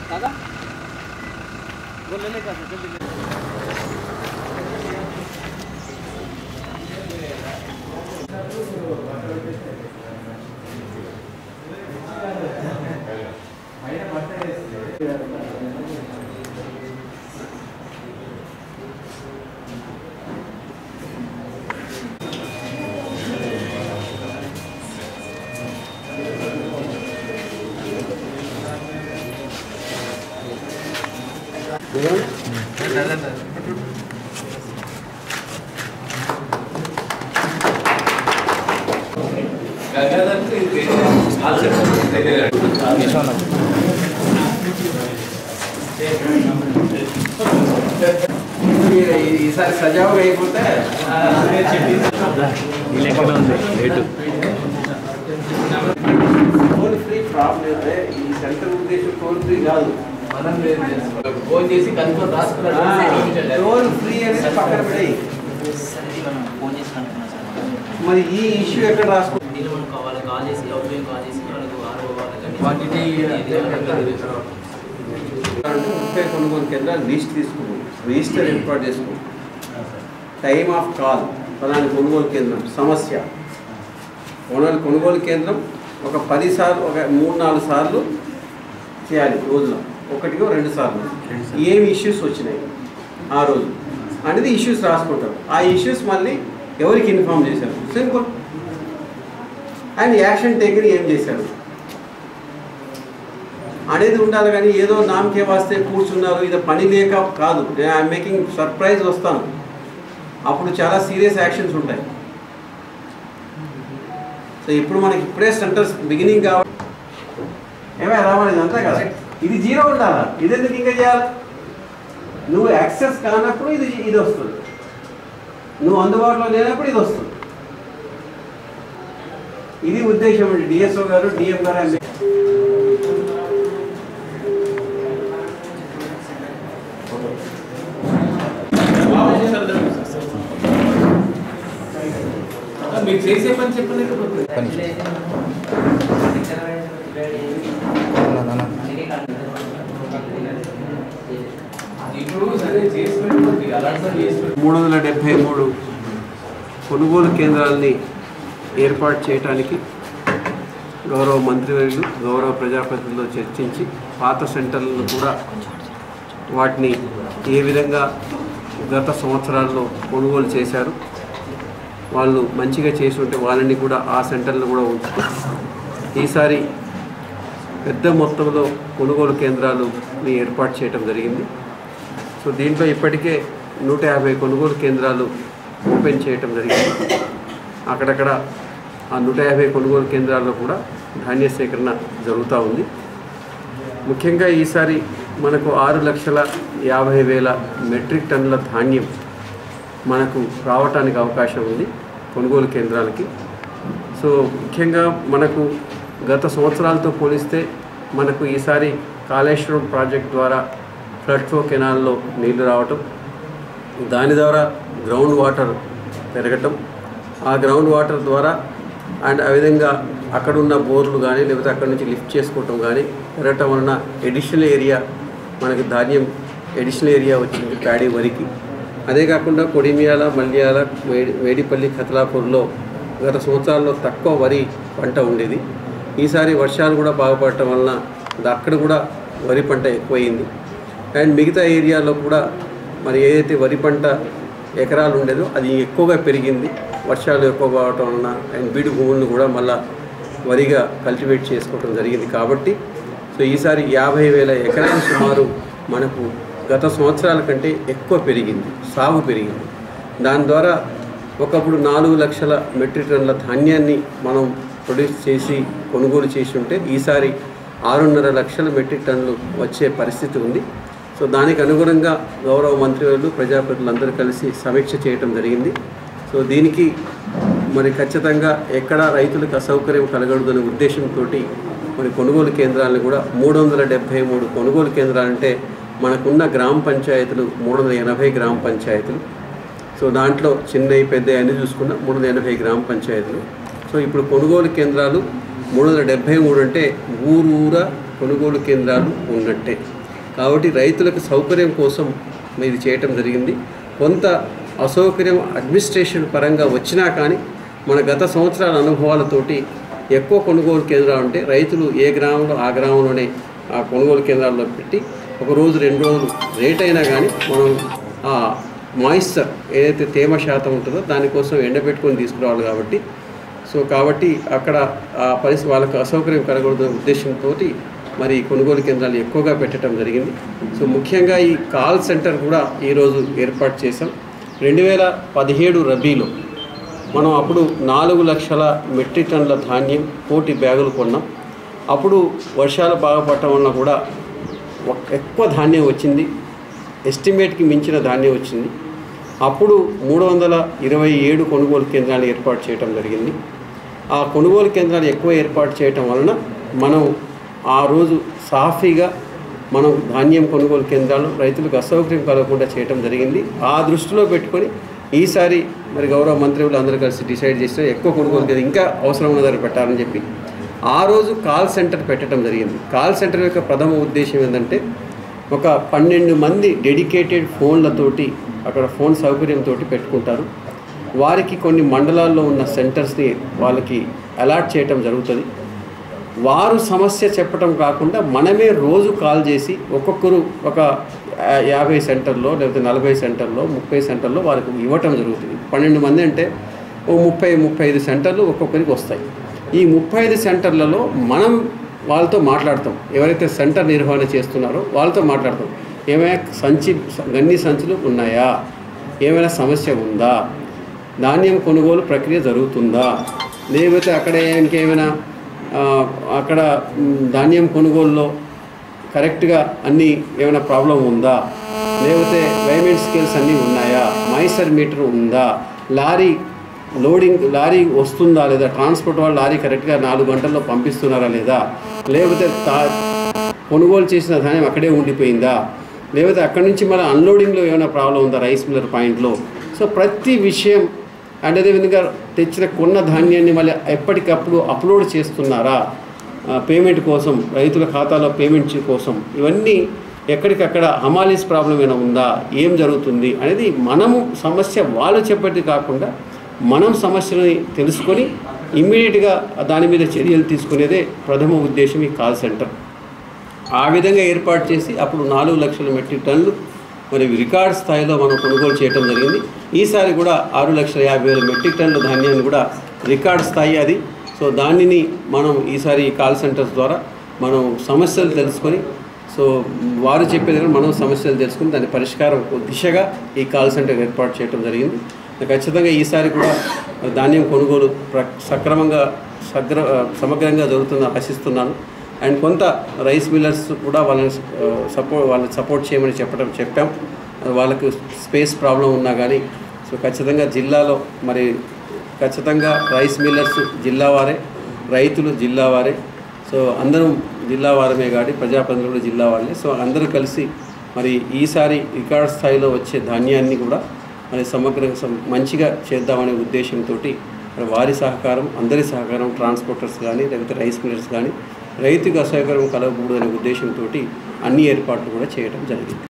दादा वो लेने का था, जल्दी ले ఈసారి సజావుగా అయిపోతే టోల్ ఫ్రీ ప్రాబ్లం ఈ సెంటర్ ఉద్దేశం టోల్ ఫ్రీ కాదు ఫోన్ చేసి కనుక్కొని రాసుకున్నాడు టోల్ ఫ్రీ అనేది పక్కన పడేయి ఫోన్ చేసి కనుక్కున్నా సార్ మరి ఈ ఇష్యూ ఎక్కడ రాసుకో దీన్ని మనం కావాలి కాల్ చేసి అవుట్ గోయింగ్ కాల్ చేసి మనకు ఆరు వాళ్ళకి క్వాంటిటీ అంటే ముప్పై కొనుగోలు కేంద్రాలు లిస్ట్ తీసుకున్నాం రిజిస్టర్ ఏర్పాటు చేసుకున్నాం టైమ్ ఆఫ్ కాల్ ఫలాని కొనుగోలు కేంద్రం సమస్య కొనుగోలు కొనుగోలు కేంద్రం ఒక పది సార్లు ఒక మూడు నాలుగు సార్లు చేయాలి రోజులో ఒకటికో రెండు సార్లు ఏమి ఇష్యూస్ వచ్చినాయి ఆ రోజు అనేది ఇష్యూస్ రాసుకుంటారు ఆ ఇష్యూస్ మళ్ళీ ఎవరికి ఇన్ఫామ్ చేశారు సింపుల్ అండ్ యాక్షన్ టేకన్ ఏం చేశారు అనేది ఉండాలి కానీ ఏదో నామకే వాస్తే కూర్చున్నారు ఇది పని లేక కాదు ఐఎమ్ మేకింగ్ సర్ప్రైజ్ వస్తాను అప్పుడు చాలా సీరియస్ యాక్షన్స్ ఉంటాయి సో ఇప్పుడు మనకి ఇప్పుడే సెంటర్స్ బిగినింగ్ కావాలి ఏమే రావాలి ఇది అంతే కదా ఇది జీరో ఉండాలా ఇది ఎందుకు ఇంకా చేయాలి నువ్వు యాక్సెస్ కానప్పుడు ఇది ఇది వస్తుంది నువ్వు అందుబాటులో లేనప్పుడు ఇది వస్తుంది ఇది ఉద్దేశం అండి డిఎస్ఓ గారు డిఎం గారు I'm మీరు చేసే పని చెప్పలేకపోతే ఇప్పుడు సరే చేసి పెట్టుకోండి అలాంటి చేసి పెట్టుకోండి మూడు వందల డెబ్భై మూడు కొనుగోలు కేంద్రాలని ఏర్పాటు చేయడానికి గౌరవ మంత్రివర్యులు గౌరవ ప్రజాప్రతినిధులతో చర్చించి పాత సెంటర్లను కూడా వాటిని ఏ విధంగా గత సంవత్సరాల్లో కొనుగోలు చేశారు వాళ్ళు మంచిగా చేసి ఉంటే వాళ్ళని కూడా ఆ సెంటర్లు కూడా ఉంచుతూ ఈసారి పెద్ద మొత్తంలో కొనుగోలు కేంద్రాలని ఏర్పాటు చేయడం జరిగింది సో దీంట్లో ఇప్పటికే నూట యాభై కొనుగోలు కేంద్రాలు ఓపెన్ చేయటం జరిగింది అక్కడక్కడ ఆ నూట యాభై కొనుగోలు కేంద్రాల్లో కూడా ధాన్య సేకరణ జరుగుతూ ఉంది ముఖ్యంగా ఈసారి మనకు ఆరు లక్షల యాభై వేల మెట్రిక్ టన్నుల ధాన్యం మనకు రావటానికి అవకాశం ఉంది కొనుగోలు కేంద్రాలకి సో ముఖ్యంగా మనకు గత సంవత్సరాలతో పోలిస్తే మనకు ఈసారి కాళేశ్వరం ప్రాజెక్ట్ ద్వారా ఫ్లడ్ ఫ్లో కెనాల్లో నీళ్లు రావటం దాని ద్వారా గ్రౌండ్ వాటర్ పెరగటం ఆ గ్రౌండ్ వాటర్ ద్వారా అండ్ ఆ విధంగా అక్కడ ఉన్న బోర్లు కానీ లేకపోతే అక్కడ నుంచి లిఫ్ట్ చేసుకోవటం కానీ పెరగటం వలన ఎడిషనల్ ఏరియా మనకి ధాన్యం ఎడిషనల్ ఏరియా వచ్చింది ప్యాడీ వరికి అదే కాకుండా కొడిమియాల మల్యాల వేడి వేడిపల్లి ఖతలాపూర్లో గత సంవత్సరాల్లో తక్కువ వరి పంట ఉండేది ఈసారి వర్షాలు కూడా బాగుపడటం వలన అక్కడ కూడా వరి పంట ఎక్కువైంది అండ్ మిగతా ఏరియాలో కూడా మరి ఏదైతే వరి పంట ఎకరాలు ఉండేదో అది ఎక్కువగా పెరిగింది వర్షాలు ఎక్కువ కావటం వలన అండ్ బీడు భూములను కూడా మళ్ళా వరిగా కల్టివేట్ చేసుకోవడం జరిగింది కాబట్టి సో ఈసారి యాభై వేల ఎకరాలు సుమారు మనకు గత సంవత్సరాల కంటే ఎక్కువ పెరిగింది సాగు పెరిగింది దాని ద్వారా ఒకప్పుడు నాలుగు లక్షల మెట్రిక్ టన్నుల ధాన్యాన్ని మనం ప్రొడ్యూస్ చేసి కొనుగోలు చేసి ఉంటే ఈసారి ఆరున్నర లక్షల మెట్రిక్ టన్నులు వచ్చే పరిస్థితి ఉంది సో దానికి అనుగుణంగా గౌరవ మంత్రివర్యులు ప్రజాప్రతినిధులందరూ కలిసి సమీక్ష చేయటం జరిగింది సో దీనికి మరి ఖచ్చితంగా ఎక్కడ రైతులకు అసౌకర్యం కలగడదనే ఉద్దేశంతో మరి కొనుగోలు కేంద్రాలను కూడా మూడు వందల డెబ్భై మూడు కొనుగోలు కేంద్రాలంటే మనకున్న గ్రామ పంచాయతీలు మూడు వందల ఎనభై గ్రామ పంచాయతీలు సో దాంట్లో చిన్నవి పెద్ద అన్ని చూసుకున్న మూడు వందల ఎనభై గ్రామ పంచాయతీలు సో ఇప్పుడు కొనుగోలు కేంద్రాలు మూడు వందల డెబ్భై మూడు అంటే ఊరు ఊర కొనుగోలు కేంద్రాలు ఉన్నట్టే కాబట్టి రైతులకు సౌకర్యం కోసం ఇది చేయటం జరిగింది కొంత అసౌకర్యం అడ్మినిస్ట్రేషన్ పరంగా వచ్చినా కానీ మన గత సంవత్సరాల అనుభవాలతోటి ఎక్కువ కొనుగోలు కేంద్రాలు ఉంటే రైతులు ఏ గ్రామంలో ఆ గ్రామంలోనే ఆ కొనుగోలు కేంద్రాల్లో పెట్టి ఒక రోజు రెండు రోజులు రేట్ అయినా కానీ మనం ఆ మాయిశ్చర్ ఏదైతే తేమ శాతం ఉంటుందో దానికోసం ఎండబెట్టుకొని తీసుకురావాలి కాబట్టి సో కాబట్టి అక్కడ ఆ పరిస్థితి వాళ్ళకు అసౌకర్యం కలగకూడదు ఉద్దేశంతో మరి కొనుగోలు కేంద్రాలు ఎక్కువగా పెట్టడం జరిగింది సో ముఖ్యంగా ఈ కాల్ సెంటర్ కూడా ఈరోజు ఏర్పాటు చేశాం రెండు వేల పదిహేడు రబీలో మనం అప్పుడు నాలుగు లక్షల మెట్రిక్ టన్నుల ధాన్యం కోటి బ్యాగులు కొన్నాం అప్పుడు వర్షాలు బాగా పడటం వలన కూడా ఒక- ఎక్కువ ధాన్యం వచ్చింది ఎస్టిమేట్కి మించిన ధాన్యం వచ్చింది అప్పుడు మూడు వందల ఇరవై ఏడు కొనుగోలు కేంద్రాలు ఏర్పాటు చేయడం జరిగింది ఆ కొనుగోలు కేంద్రాలు ఎక్కువ ఏర్పాటు చేయటం వలన మనం ఆ రోజు సాఫీగా మనం ధాన్యం కొనుగోలు కేంద్రాలు రైతులకు అసౌకర్యం కలగకుండా చేయటం జరిగింది ఆ దృష్టిలో పెట్టుకొని ఈసారి మరి గౌరవ మంత్రులు అందరూ కలిసి డిసైడ్ చేసిన ఎక్కువ కొనుగోలు కేంద్రం ఇంకా అవసరం ఉన్న దగ్గర పెట్టాలని చెప్పి ఆ రోజు కాల్ సెంటర్ పెట్టడం జరిగింది కాల్ సెంటర్ యొక్క ప్రథమ ఉద్దేశం ఏంటంటే ఒక పన్నెండు మంది డెడికేటెడ్ ఫోన్లతోటి అక్కడ ఫోన్ సౌకర్యంతో పెట్టుకుంటారు వారికి కొన్ని మండలాల్లో ఉన్న సెంటర్స్ని వాళ్ళకి అలాట్ చేయటం జరుగుతుంది వారు సమస్య చెప్పటం కాకుండా మనమే రోజు కాల్ చేసి ఒక్కొక్కరు ఒక యా- యాభై సెంటర్లో లేకపోతే నలభై సెంటర్లో ముప్పై సెంటర్లో వారికి ఇవ్వటం జరుగుతుంది పన్నెండు మంది అంటే ఓ ముప్పై ముప్పై ఐదు సెంటర్లు ఒక్కొక్కరికి వస్తాయి ఈ ముప్పై ఐదు సెంటర్లలో మనం వాళ్ళతో మాట్లాడతాం ఎవరైతే సెంటర్ నిర్వహణ చేస్తున్నారో వాళ్ళతో మాట్లాడతాం ఏమైనా సంచి గన్ని సంచులు ఉన్నాయా ఏమైనా సమస్య ఉందా ధాన్యం కొనుగోలు ప్రక్రియ జరుగుతుందా లేకపోతే అక్కడ ఇంకేమైనా ఆ, అక్కడ మ్, ధాన్యం కొనుగోలులో కరెక్ట్గా అన్నీ ఏమైనా ప్రాబ్లం ఉందా లేకపోతే వైమెంట్ స్కేల్స్ అన్నీ ఉన్నాయా మైసర్ మీటర్ ఉందా లారీ లోడింగ్ లారీ వస్తుందా లేదా ట్రాన్స్పోర్ట్ వాళ్ళు లారీ కరెక్ట్గా నాలుగు గంటల్లో పంపిస్తున్నారా లేదా లేకపోతే తా కొనుగోలు చేసిన ధాన్యం అక్కడే ఉండిపోయిందా లేకపోతే అక్కడి నుంచి మన అన్లోడింగ్లో ఏమైనా ప్రాబ్లం ఉందా రైస్ మిల్లర్ పాయింట్లో సో ప్రతి విషయం అండ్ అదేవిధంగా తెచ్చిన కొన్న ధాన్యాన్ని మళ్ళీ ఎప్పటికప్పుడు అప్లోడ్ చేస్తున్నారా ఆ, పేమెంట్ కోసం రైతుల ఖాతాలో పేమెంట్ చే- కోసం ఇవన్నీ ఎక్కడికక్కడ హమాలీస్ ప్రాబ్లం ఏమైనా ఉందా ఏం జరుగుతుంది అనేది మనము సమస్య వాళ్ళు చెప్పేది కాకుండా మనం సమస్యని తెలుసుకొని ఇమ్మీడియట్గా దాని మీద చర్యలు తీసుకునేదే ప్రథమ ఉద్దేశం ఈ కాల్ సెంటర్ ఆ విధంగా ఏర్పాటు చేసి అప్పుడు నాలుగు లక్షల మెట్రిక్ టన్నులు మరి రికార్డ్ స్థాయిలో మనం కొనుగోలు చేయడం జరిగింది ఈసారి కూడా ఆరు లక్షల యాభై వేల మెట్రిక్ టన్నుల ధాన్యాన్ని కూడా రికార్డ్ స్థాయి అది సో దానిని మనం ఈసారి ఈ కాల్ సెంటర్స్ ద్వారా మనం సమస్యలు తెలుసుకొని సో వారు చెప్పే దగ్గర మనం సమస్యలు తెలుసుకుని దాని పరిష్కారం దిశగా ఈ కాల్ సెంటర్ ఏర్పాటు చేయడం జరిగింది ఖచ్చితంగా ఈసారి కూడా ధాన్యం కొనుగోలు ప్ర సక్రమంగా సగ్ర సమగ్రంగా జరుగుతుందని ఆశిస్తున్నాను అండ్ కొంత రైస్ మిల్లర్స్ కూడా వాళ్ళని సపోర్ట్ వాళ్ళని సపోర్ట్ చేయమని చెప్పడం చెప్పాం వాళ్ళకు స్పేస్ ప్రాబ్లం ఉన్నా కానీ సో ఖచ్చితంగా జిల్లాలో మరి ఖచ్చితంగా రైస్ మిల్లర్స్ జిల్లా వారే రైతులు జిల్లా వారే సో అందరం జిల్లా వారమే కాదు ప్రజాప్రతినిధులు కూడా జిల్లా వాళ్ళే సో అందరూ కలిసి మరి ఈసారి రికార్డ్ స్థాయిలో వచ్చే ధాన్యాన్ని కూడా మరి సమగ్ర సం- మంచిగా చేద్దామనే ఉద్దేశంతో మరి వారి సహకారం అందరి సహకారం ట్రాన్స్పోర్టర్స్ కానీ లేకపోతే రైస్ మిల్లర్స్ కానీ రైతుకు అసహకారం కలగకూడదనే ఉద్దేశంతో అన్ని ఏర్పాట్లు కూడా చేయడం జరిగింది